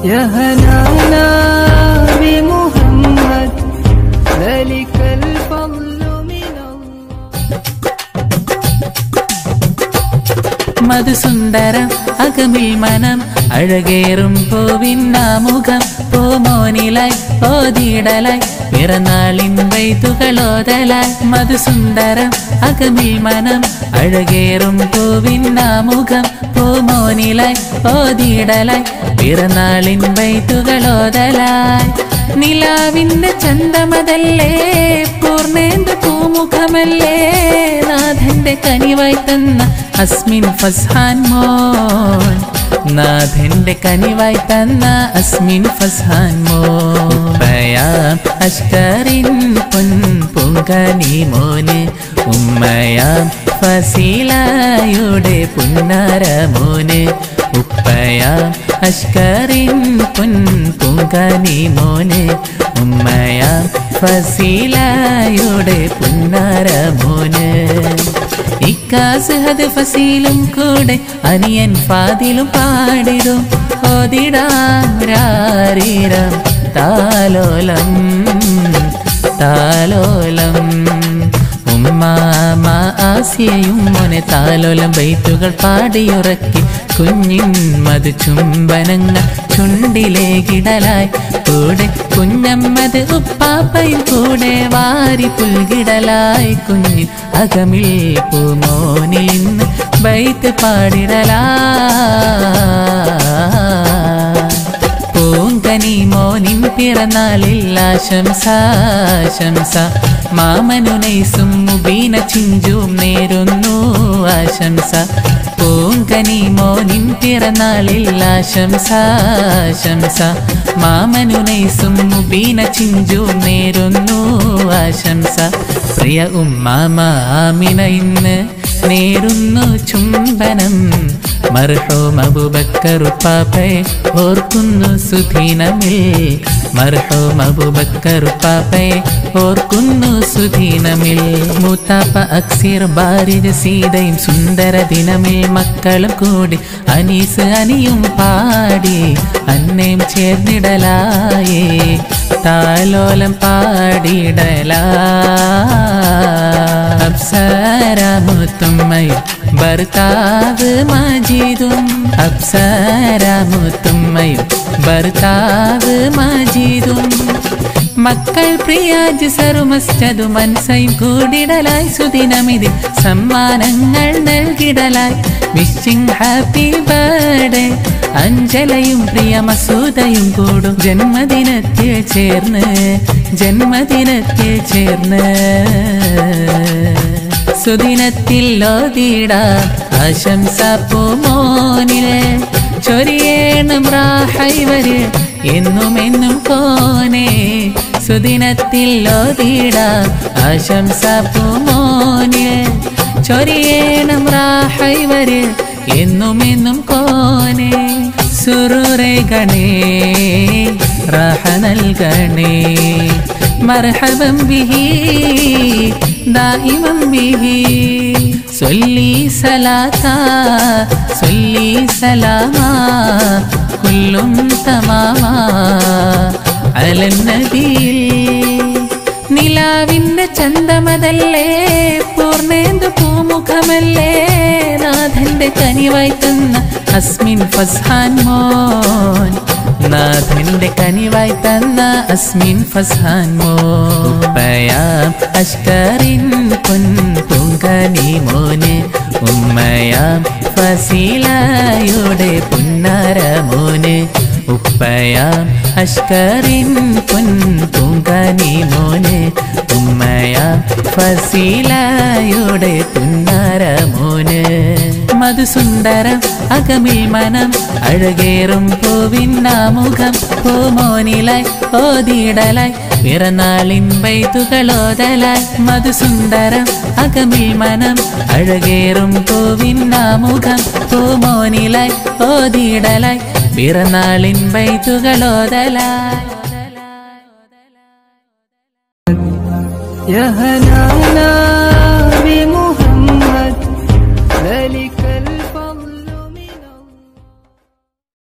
يا هنانا بمحمد ذلك الفضل من الله മധുസുന്ദരം അകമിൽ മനം അഴകേറും പൂവിന്നാമുഖം പൂമോനിലായി ഓതിടലായി പിറന്നാളിൻ വൈതുകളോതലായി മധുസുന്ദരം അകമിൽ മനം അഴകേറും പൂവിന്നാമുഖം പൂമോനിലായി ഓതിടലായി പിറന്നാളിൻ വൈതുകളോതലായി നിലാവിന്റെ ചന്തമതല്ലേ പൂർണേന്ദു പൂമുഖമല്ലേ നാഥന്റെ കനിവായി തന്ന അസ്മിൻ ഫസ്ഹാൻ മോൻ നാഥന്റെ കനിവായി തന്ന അസ്മിൻ ഫസ്ഹാൻ മോൻ അഷ്കറിൻ പൊൻ പൊങ്കനി മോന് ഉമ്മയാം ഫസീലായുടെ പുന്നാര മോന് ഉപ്പയാം അഷ്കറിൻ പൊൻ പൊങ്കനി മോന് ഉമ്മയാം ഫസീലായുടെ പുന്നാര മോന് ഇക്കാസ് ഹത് ഫസീലും കൂടെ അനിയൻ ഫാദിലും പാടിടും ഓതിടാം രാരീരം താലോലം താലോലം ഉമ്മാമ ആസിയയും മോനെ താലോലം ബൈറ്റുകൾ പാടിയുറക്കി കുഞ്ഞിൻ മധു ചുംബനങ്ങൾ ചുണ്ടിലെ കിടലായി കൂടെ കുഞ്ഞമ്മത് ഉപ്പാപ്പയും കൂടെ വാരി പുൽകിടലായി കുഞ്ഞിൻ അകമിൽ പൂമോനിൽ നിന്ന് ബൈത്ത് പാടിടലാ പൂങ്കനി മോനിൻ പിറന്നാളിൽ ആശംസ ആശംസ മാമനുനൈസും മുബീന ചിഞ്ചും നേരുന്നു ആശംസ പൂങ്കനി മോനിൻ പിറന്നാളിൽ ആശംസ ആശംസ മാമനുനൈസും മുബീന ചിഞ്ചും നേരുന്നു ആശംസ പ്രിയ ഉമ്മാമ ആമിന ഇന്ന് നേരുന്നു ചുംബനം മർഹൂം അബൂബക്കറുപ്പാപ്പയെ ഓർക്കുന്നു സുധീനമിൽ മർഹൂം അബൂബക്കറുപ്പാപ്പയെ ഓർക്കുന്നു സുധീനമിൽ മൂത്താപ്പ അക്സിർ ബാരിജ സീതയും സുന്ദര ദിനമിൽ മക്കളും കൂടി അനീസ് അനിയും പാടി അന്നയും ചേർന്നിടലായേ താലോലം പാടിടലാ അപ്സരാമുത്തുമ്മയും ഭർത്താവ് മജീദും അപ്സരാമുത്തുമ്മയും ഭർത്താവ് മജീദും മക്കൾ പ്രിയാജ് സറുമസ്റ്റതു മനസ്സയും കൂടിടലായി സുദിനമിതിൽ സമ്മാനങ്ങൾ നൽകിടലായി വിഷിംഗ് ഹാപ്പി ബർത്ത്ഡേ അഞ്ജലയും പ്രിയ മസൂദയും കൂടും ജന്മദിനത്തിൽ ചേർന്ന് ജന്മദിനത്തിൽ ചേർന്ന് സുദിനത്തിൽ ലോതിട ആശംസ പൂമോനിൽ ചൊരിയേണം റാഹൈവര് എന്നും എന്നും കോനെ സുദിനത്തിൽ ലോതിട ആശംസ പൂമോനിൽ ചൊരിയേണം റാഹൈവര് എന്നും എന്നും കോനെ സുറുറെ ഗണേ റാഹ നൽകണേ മർഹബം ബിഹി ദായിമം ബിഹി സൊല്ലി സലാത്ത സൊല്ലി സലാമാ കുല്ലും തമാമാ അലന്നതിയിൽ നിലാവിന്റെ ചന്തമതല്ലേ പൂർണേന്ദു പൂമുഖമല്ലേ നാഥന്റെ കനിവായി തന്ന അസ്മിൻ ഫസ്ഹാൻ മോൻ നാഥന്റെ കനിവായി തന്ന അസ്മിൻ ഫസ്ഹാൻ മോപ്പയാം അഷ്കറിൻ പൊൻ പൊങ്കനി മോന് ഉമ്മയാം ഫസീലായുടെ പുന്നാര മോന് ഉപ്പയാം അഷ്കറിൻ പൊൻ പൂങ്കനി മോന് ഉമ്മയാം ഫസീലായുടെ പുന്നാര മോന് മധുസുന്ദരം അകമിൽ മനം അഴകേറും പൂവിന്നാമുഖം പൂമോനിലായി ഓതിടലായി പിറന്നാളിൻ വൈതുകളോതലായി മധുസുന്ദരം അകമിൽ മനം അഴകേറും പൂവിന്നാമുഖം പൂമോനിലായി ഓതിടലായി പിറന്നാളിൻ വൈതുകളോതലായി يا هنانا